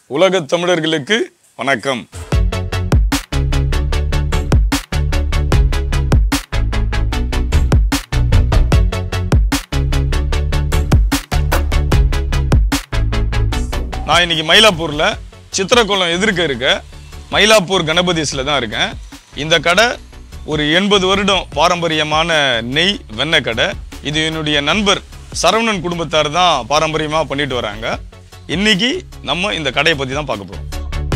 உலகத் தமிழர்களுக்கு வணக்கம் நான் இன்னைக்கு மயிலாப்பூர்ல சித்திரக்குளம் எதிர்க்க இருக்க மயிலாப்பூர் கணபதிஸ்ல தான் இருக்கேன் இந்த கடை ஒரு எண்பது வருடம் பாரம்பரியமான நெய் வெண்ணெய் கடை இது என்னுடைய நண்பர் சரவணன் குடும்பத்தார் தான் பாரம்பரியமா பண்ணிட்டு வராங்க இன்னைக்கு நம்ம இந்த கடையை பத்தி தான் பார்க்க போறோம்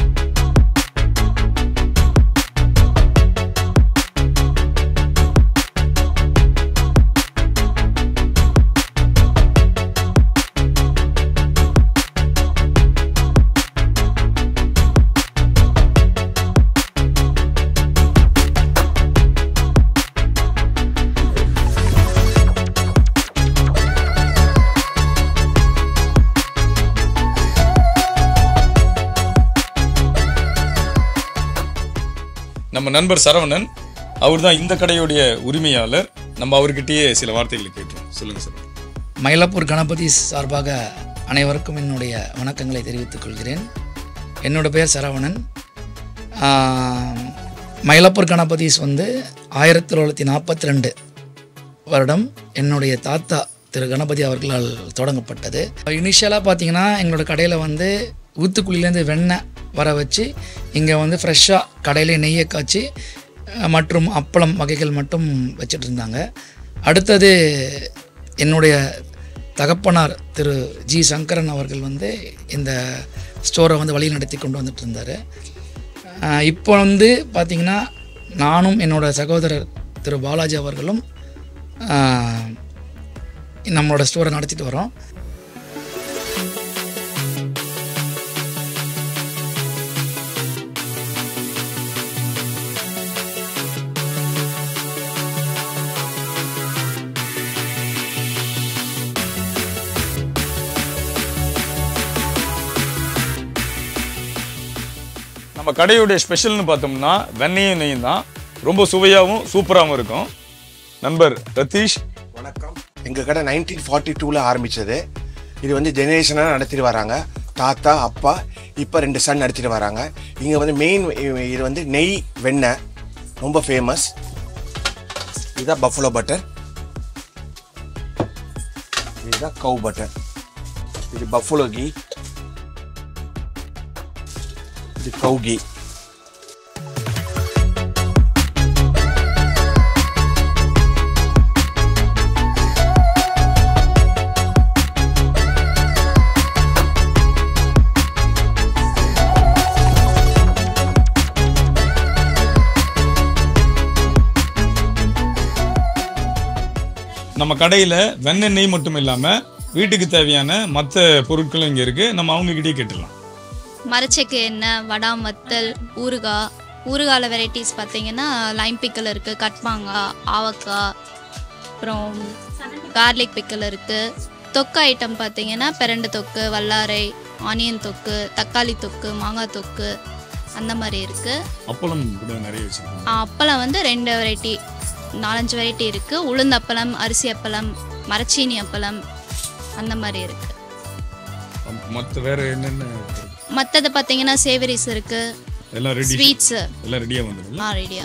நம்ம நண்பர் சரவணன் அவர் தான் இந்த கடையுடைய உரிமையாளர் நம்ம அவர்கிட்டயே சில வார்த்தைகளை கேட்டோம் சொல்லுங்க சார் மயிலாப்பூர் கணபதி சார்பாக அனைவருக்கும் என்னுடைய வணக்கங்களை தெரிவித்துக் கொள்கிறேன் என்னோட பேர் சரவணன் ஆம், மயிலாப்பூர் கணபதிஸ் வந்து ஆயிரத்தி தொள்ளாயிரத்தி நாற்பத்தி ரெண்டு வருடம் என்னுடைய தாத்தா திரு கணபதி அவர்களால் தொடங்கப்பட்டது இனிஷியலாக பார்த்தீங்கன்னா எங்களோட கடையில் வந்து ஊத்துக்குழியிலேருந்து வெண்ணெய் வர வச்சு இங்கே வந்து ஃப்ரெஷ்ஷாக கடையிலே நெய்யை காய்ச்சி அஹ், மற்றும் அப்பளம் வகைகள் மட்டும் வச்சுட்டு இருந்தாங்க அடுத்தது என்னுடைய தகப்பனார் திரு ஜி சங்கரன் அவர்கள் வந்து இந்த ஸ்டோரை வந்து வழி நடத்தி கொண்டு வந்துட்டு இருந்தார் ஆஹ் இப்போ வந்து பார்த்திங்கன்னா நானும் என்னோட சகோதரர் திரு பாலாஜி அவர்களும் ஆஹ் நம்மளோட ஸ்டோரை நடத்திட்டு வரோம் நம்ம கடையுடைய ஸ்பெஷல்னு பார்த்தோம்னா வெண்ணையும் நெய்யும் தான் ரொம்ப சுவையாகவும் சூப்பராகவும் இருக்கும் நண்பர் ரதீஷ் வணக்கம் எங்கள் கடை நைன்டீன் ஃபார்ட்டி டூவில் ஆரம்பித்தது இது வந்து ஜெனரேஷனாக நடத்திட்டு வராங்க தாத்தா அப்பா இப்போ ரெண்டு சன் நடத்திட்டு வராங்க இங்கே வந்து மெயின் இது வந்து நெய் வெண்ணெய் ரொம்ப ஃபேமஸ் இதுதான் பஃபலோ பட்டர் இதுதான் கவு பட்டர் இது பஃபலோ கீ இது கவு கீ நம்ம கடையில் வெண்ணெய் நெய் மட்டும் இல்லாமல் வீட்டுக்கு தேவையான மற்ற பொருட்களும் இங்கே இருக்குது நம்ம அவங்ககிட்டயே கேட்டுடலாம் மரச்செக்கு எண்ணெய் வடா வத்தல் ஊறுகாய் ஊறுகால வெரைட்டிஸ் பார்த்தீங்கன்னா லைம் பிக்கல் இருக்குது கட்மாங்காய் ஆவக்காய் அப்புறம் கார்லிக் பிக்கல் இருக்குது தொக்கு ஐட்டம் பார்த்தீங்கன்னா பிரண்டு தொக்கு வல்லாரை ஆனியன் தொக்கு தக்காளி தொக்கு மாங்காய் தொக்கு அந்த மாதிரி இருக்குது அப்பளம் கூட நிறைய வச்சுருக்கோம் அப்பளம் வந்து ரெண்டு வெரைட்டி நாலஞ்சு வெரைட்டி இருக்குது உளுந்து அப்பளம் அரிசி அப்பளம் மரச்சீனி அப்பளம் அந்த மாதிரி இருக்குது மற்ற வேற என்னென்ன மற்றது பார்த்தீங்கன்னா சேவரிஸ் இருக்குது எல்லாம் ரெடி ஸ்வீட்ஸு எல்லாம் ரெடியாக வந்துடும்ல ஆ ரெடியா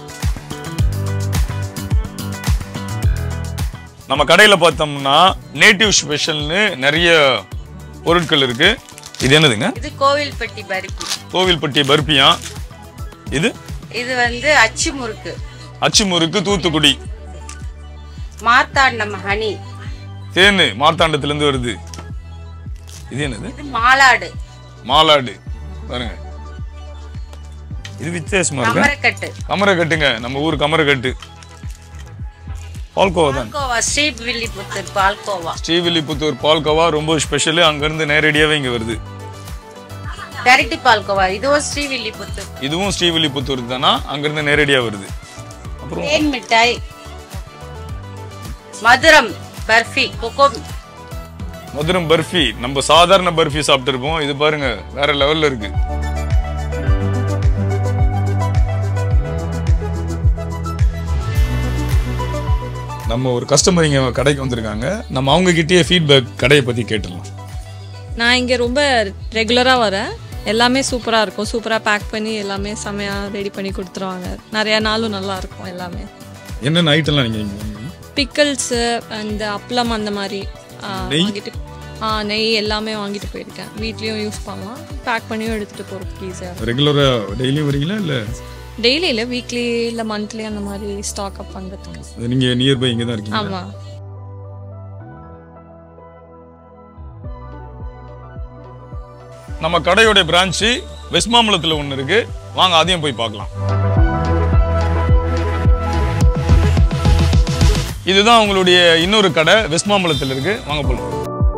நம்ம கடையில் பார்த்தோம்னா நேட்டிவ் ஸ்பெஷல்னு நிறைய பொருட்கள் இருக்கு இது என்னதுங்க இது கோவில்பட்டி பருப்பி கோவில்பட்டி பர்பியா இது இது வந்து அச்சு முறுக்கு அச்சு முறுக்கு தூத்துக்குடி மார்த்தாண்டம் ஹனி தேனு மார்த்தாண்டத்துலேருந்து வருது இது என்னது இது மாலாடு மாலாடு பாருங்க இது வித்தியாசமா இருக்கு கமரக்கட்டு கமரை கட்டுங்க நம்ம ஊர் கமரை கட்டு பால்கோவா தான் பால்கோவா ஸ்ரீவில்லிபுத்தூர் பால்கோவா ஸ்ரீவில்லிபுத்தூர் பால்கோவா ரொம்ப ஸ்பெஷலு அங்கேருந்து நேரடியாகவே இங்கே வருது டெரிட்டி பால்கோவா இதுவும் ஸ்ரீவில்லிபுத்தூர் இதுவும் ஸ்ரீவில்லிபுத்தூர் தானா அங்கேருந்து நேரடியாக வருது அப்புறம் தேன் மிட்டாய் மதுரம் பர்ஃபி கொக்கோ மதுரம் பர்ஃபி நம்ம சாதாரண பர்ஃபி சாப்பிட்டுருப்போம் இது பாருங்க வேற லெவல்ல இருக்கு நம்ம ஒரு கஸ்டமர் இங்க கடைக்கு வந்திருக்காங்க நம்ம அவங்க கிட்டயே ஃபீட்பேக் கடையை பத்தி கேட்டுடலாம் நான் இங்கே ரொம்ப ரெகுலராக வரேன் எல்லாமே சூப்பராக இருக்கும் சூப்பராக பேக் பண்ணி எல்லாமே செமையாக ரெடி பண்ணி கொடுத்துருவாங்க நிறையா நாளும் நல்லா இருக்கும் எல்லாமே என்னென்ன ஐட்டம்லாம் நீங்கள் பிக்கிள்ஸு அந்த அப்பளம் அந்த மாதிரி ஆ, நெய்? வாங்கிட்டு ஆ நெய் எல்லாமே வாங்கிட்டு போயிருக்கேன் வீட்லேயும் யூஸ் பண்ணலாம் பேக் பண்ணியும் எடுத்துகிட்டு போகிறதுக்கு ஈஸியாக ரெகுலராக டெய்லியும் வரீங்களா இல்லை டெய்லி இல்லை வீக்லி இல்லை மந்த்லி அந்த மாதிரி ஸ்டாக் அப் பண்ணுறதுக்கு நீங்கள் நியர்பை இங்கே தான் இருக்கீங்க ஆமாம் நம்ம கடையோட பிரான்ச்சு வெஸ்ட் மாம்பலத்தில் ஒன்று இருக்கு வாங்க அதையும் போய் பார்க்கலாம் இதுதான் உங்களுடைய இன்னொரு கடை வெஸ்ட் மாம்பலத்தில் இருக்கு வாங்க போலாம்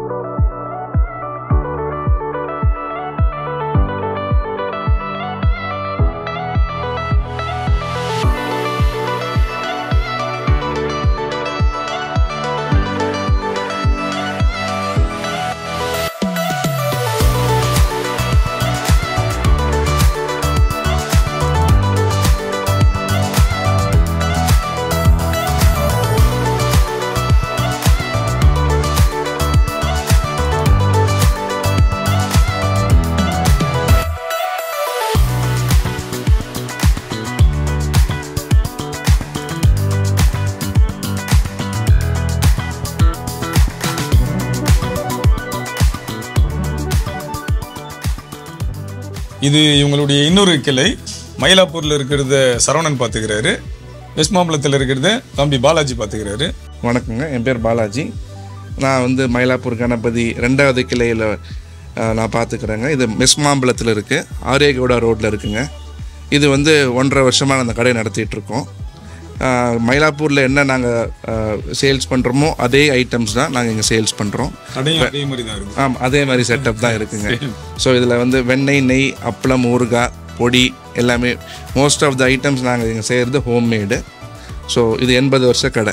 இது இவங்களுடைய இன்னொரு கிளை மயிலாப்பூர்ல இருக்கிறத சரவணன் பார்த்துக்கிறாரு வெஸ்ட் மாம்பலத்தில் இருக்கிறத தம்பி பாலாஜி பார்த்துக்கிறாரு வணக்கங்க என் பேர் பாலாஜி நான் வந்து மயிலாப்பூர் கணபதி ரெண்டாவது கிளையில் நான் பார்த்துக்கிறேங்க இது மெஸ்மாம்பலத்தில் இருக்குது ஆரியகவுடா ரோட்டில் இருக்குங்க இது வந்து ஒன்றரை வருஷமாக அந்த கடை நடத்திட்டு இருக்கோம் ஆஹ், மயிலாப்பூரில் என்ன நாங்கள் சேல்ஸ் பண்ணுறோமோ அதே ஐட்டம்ஸ் தான் நாங்கள் இங்கே சேல்ஸ் பண்ணுறோம் கடையும் அதே மாதிரி தான் இருக்கு ஆமாம் அதே மாதிரி செட்டப் தான் இருக்குங்க ஸோ இதில் வந்து வெண்ணெய் நெய் அப்பளம் ஊறுகாய் பொடி எல்லாமே மோஸ்ட் ஆஃப் த ஐட்டம்ஸ் நாங்கள் இங்கே செய்கிறது ஹோம்மேடு ஸோ இது எண்பது வருஷ கடை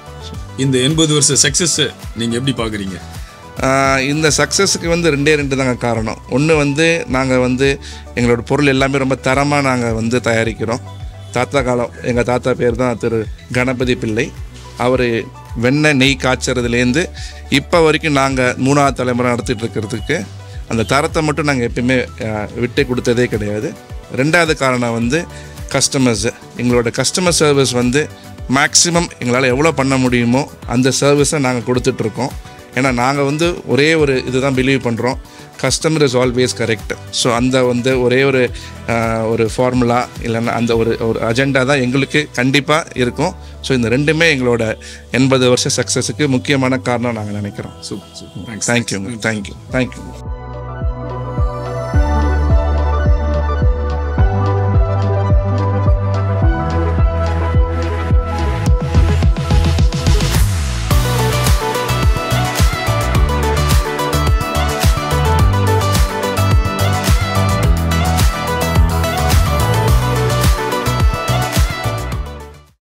இந்த எண்பது வருஷ சக்சஸ் நீங்க எப்படி பாக்குறீங்க ஆஹ் இந்த சக்ஸஸுக்கு வந்து ரெண்டே ரெண்டு தாங்க காரணம் ஒன்று வந்து நாங்கள் வந்து எங்களோட பொருள் எல்லாமே ரொம்ப தரமாக நாங்கள் வந்து தயாரிக்கிறோம் தாத்தா காலம் எங்கள் தாத்தா பேர் தான் திரு கணபதி பிள்ளை அவர் வெண்ணெய் நெய் காய்ச்சறதுலேருந்து இப்போ வரைக்கும் நாங்கள் மூணாவது தலைமுறை நடத்திட்டு இருக்கிறதுக்கு அந்த தரத்தை மட்டும் நாங்கள் எப்பயுமே ஆஹ், விட்டு கொடுத்ததே கிடையாது ரெண்டாவது காரணம் வந்து கஸ்டமர்ஸ் எங்களோட கஸ்டமர் சர்வீஸ் வந்து மேக்ஸிமம் எங்களால் எவ்வளோ பண்ண முடியுமோ அந்த சர்வீஸை நாங்கள் கொடுத்துட்ருக்கோம் ஏன்னா நாங்கள் வந்து ஒரே ஒரு இதுதான் பிலீவ் பண்ணுறோம் customer is always correct so அந்த வந்து ஒரே ஒரு ஆஹ், ஒரு ஃபார்முலா இல்லைன்னா அந்த ஒரு ஒரு அஜெண்டா தான் எங்களுக்கு கண்டிப்பாக இருக்கும் ஸோ இந்த ரெண்டுமே எங்களோட எண்பது வருஷ சக்ஸஸுக்கு முக்கியமான காரணம் நாங்கள் நினைக்கிறோம் சூப்பர் சூப்பர் தேங்க்ஸ் தேங்க்யூங்க தேங்க்யூ தேங்க்யூ